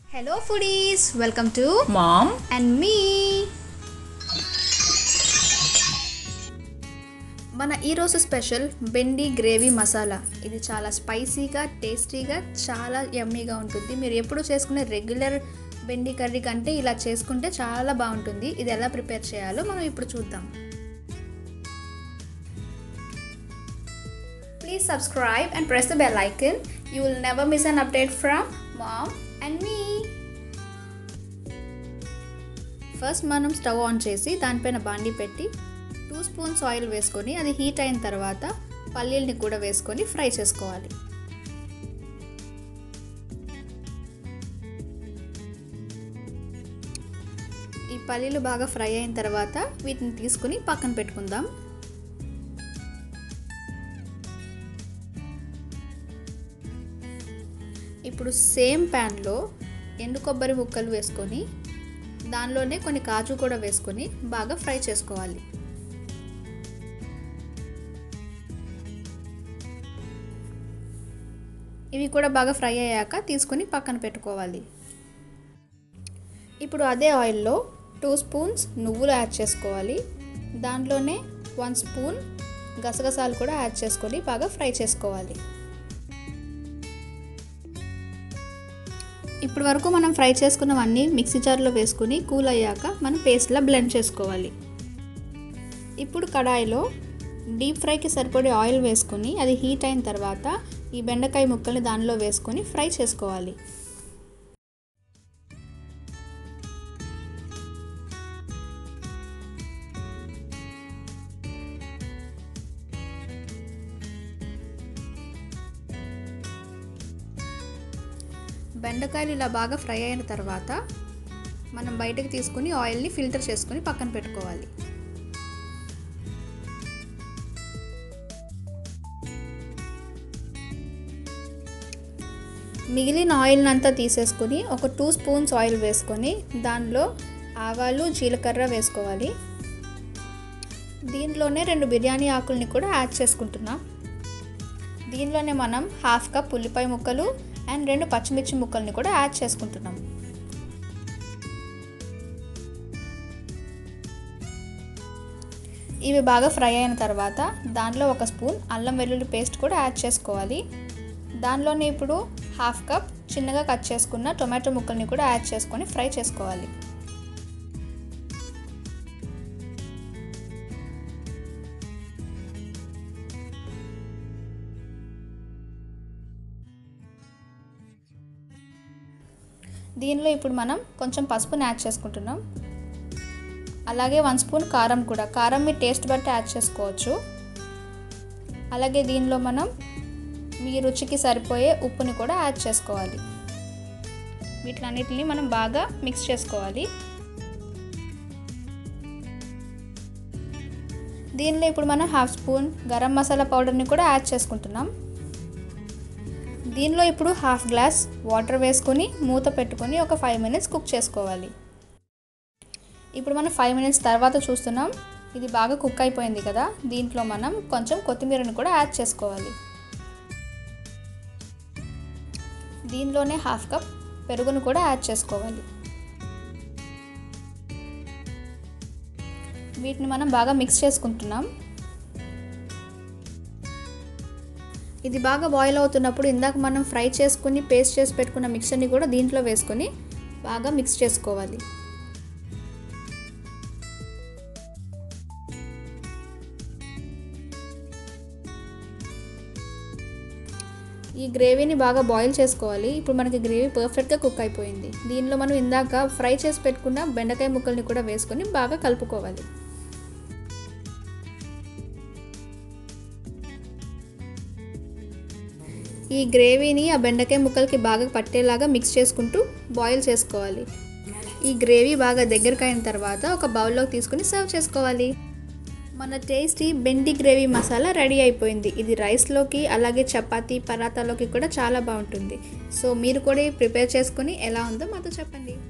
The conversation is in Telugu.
Hello foodies, welcome to mom and me. మన ఈరోజు స్పెషల్ బెండి గ్రేవీ మసాలా ఇది చాలా స్పైసీగా టేస్టీగా చాలా యమ్మీగా ఉంటుంది మీరు ఎప్పుడు చేసుకునే రెగ్యులర్ బెండి కర్రీ కంటే ఇలా చేసుకుంటే చాలా బాగుంటుంది ఇది ఎలా ప్రిపేర్ చేయాలో మనం ఇప్పుడు చూద్దాం please subscribe and press the bell icon you will never miss an update from mom and me first మనం స్టవ్ ఆన్ చేసి దానిపైన బాండి పెట్టి టూ స్పూన్స్ ఆయిల్ వేసుకొని అది హీట్ అయిన తర్వాత పల్లీల్ని కూడా వేసుకొని ఫ్రై చేసుకోవాలి ఈ పల్లీలు బాగా ఫ్రై అయిన తర్వాత వీటిని తీసుకుని పక్కన పెట్టుకుందాం ఇప్పుడు సేమ్ ప్యాన్లో ఎండు కొబ్బరి ముక్కలు వేసుకొని దానిలోనే కొన్ని కాజు కూడా వేసుకొని బాగా ఫ్రై చేసుకోవాలి ఇవి కూడా బాగా ఫ్రై అయ్యాక తీసుకొని పక్కన పెట్టుకోవాలి ఇప్పుడు అదే ఆయిల్లో టూ స్పూన్స్ నువ్వులు యాడ్ చేసుకోవాలి దాంట్లోనే వన్ స్పూన్ గసగసాలు కూడా యాడ్ చేసుకొని బాగా ఫ్రై చేసుకోవాలి ఇప్పటి వరకు మనం ఫ్రై చేసుకున్నవన్నీ మిక్సీ జార్లో వేసుకుని కూల్ అయ్యాక మనం పేస్ట్లా బ్లెండ్ చేసుకోవాలి ఇప్పుడు కడాయిలో డీప్ ఫ్రైకి సరిపడే ఆయిల్ వేసుకొని అది హీట్ అయిన తర్వాత ఈ బెండకాయ ముక్కల్ని దానిలో వేసుకొని ఫ్రై చేసుకోవాలి బెండకాయలు ఇలా బాగా ఫ్రై అయిన తర్వాత మనం బయటకు తీసుకుని ఆయిల్ని ఫిల్టర్ చేసుకుని పక్కన పెట్టుకోవాలి మిగిలిన ఆయిల్ని అంతా తీసేసుకొని ఒక టూ స్పూన్స్ ఆయిల్ వేసుకొని దానిలో ఆవాలు జీలకర్ర వేసుకోవాలి దీంట్లోనే రెండు బిర్యానీ ఆకుల్ని కూడా యాడ్ చేసుకుంటున్నాం దీనిలోనే మనం హాఫ్ కప్ ఉల్లిపాయ ముక్కలు అండ్ రెండు పచ్చిమిర్చి ముక్కల్ని కూడా యాడ్ చేసుకుంటున్నాం ఇవి బాగా ఫ్రై అయిన తర్వాత దానిలో ఒక స్పూన్ అల్లం వెల్లుల్లి పేస్ట్ కూడా యాడ్ చేసుకోవాలి దానిలోనే ఇప్పుడు హాఫ్ కప్ చిన్నగా కట్ చేసుకున్న టొమాటో ముక్కల్ని కూడా యాడ్ చేసుకొని ఫ్రై చేసుకోవాలి దీనిలో ఇప్పుడు మనం కొంచెం పసుపుని యాడ్ చేసుకుంటున్నాం అలాగే వన్ స్పూన్ కారం కూడా కారం మీ టేస్ట్ బట్టి యాడ్ చేసుకోవచ్చు అలాగే దీనిలో మనం మీ రుచికి సరిపోయే ఉప్పుని కూడా యాడ్ చేసుకోవాలి వీటిలన్నిటిని మనం బాగా మిక్స్ చేసుకోవాలి దీనిలో ఇప్పుడు మనం హాఫ్ స్పూన్ గరం మసాలా పౌడర్ని కూడా యాడ్ చేసుకుంటున్నాం దీనిలో ఇప్పుడు హాఫ్ గ్లాస్ వాటర్ వేసుకొని మూత పెట్టుకొని ఒక ఫైవ్ మినిట్స్ కుక్ చేసుకోవాలి ఇప్పుడు మనం ఫైవ్ మినిట్స్ తర్వాత చూస్తున్నాం ఇది బాగా కుక్ అయిపోయింది కదా దీంట్లో మనం కొంచెం కొత్తిమీరని కూడా యాడ్ చేసుకోవాలి దీనిలోనే హాఫ్ కప్ పెరుగును కూడా యాడ్ చేసుకోవాలి వీటిని మనం బాగా మిక్స్ చేసుకుంటున్నాం ఇది బాగా బాయిల్ అవుతున్నప్పుడు ఇందాక మనం ఫ్రై చేసుకుని పేస్ట్ చేసి పెట్టుకున్న మిక్సర్ని కూడా దీంట్లో వేసుకొని బాగా మిక్స్ చేసుకోవాలి ఈ గ్రేవీని బాగా బాయిల్ చేసుకోవాలి ఇప్పుడు మనకి గ్రేవీ పర్ఫెక్ట్గా కుక్ అయిపోయింది దీనిలో మనం ఇందాక ఫ్రై చేసి పెట్టుకున్న బెండకాయ ముక్కల్ని కూడా వేసుకొని బాగా కలుపుకోవాలి ఈ గ్రేవీని ఆ బెండకాయ ముక్కలకి బాగా పట్టేలాగా మిక్స్ చేసుకుంటూ బాయిల్ చేసుకోవాలి ఈ గ్రేవీ బాగా దగ్గరకు అయిన తర్వాత ఒక బౌల్లోకి తీసుకుని సర్వ్ చేసుకోవాలి మన tasty bhindi gravy masala ready అయిపోయింది ఇది రైస్లోకి అలాగే చపాతీ పరాతాలోకి కూడా చాలా బాగుంటుంది సో మీరు కూడా ప్రిపేర్ చేసుకుని ఎలా ఉందో మాతో చెప్పండి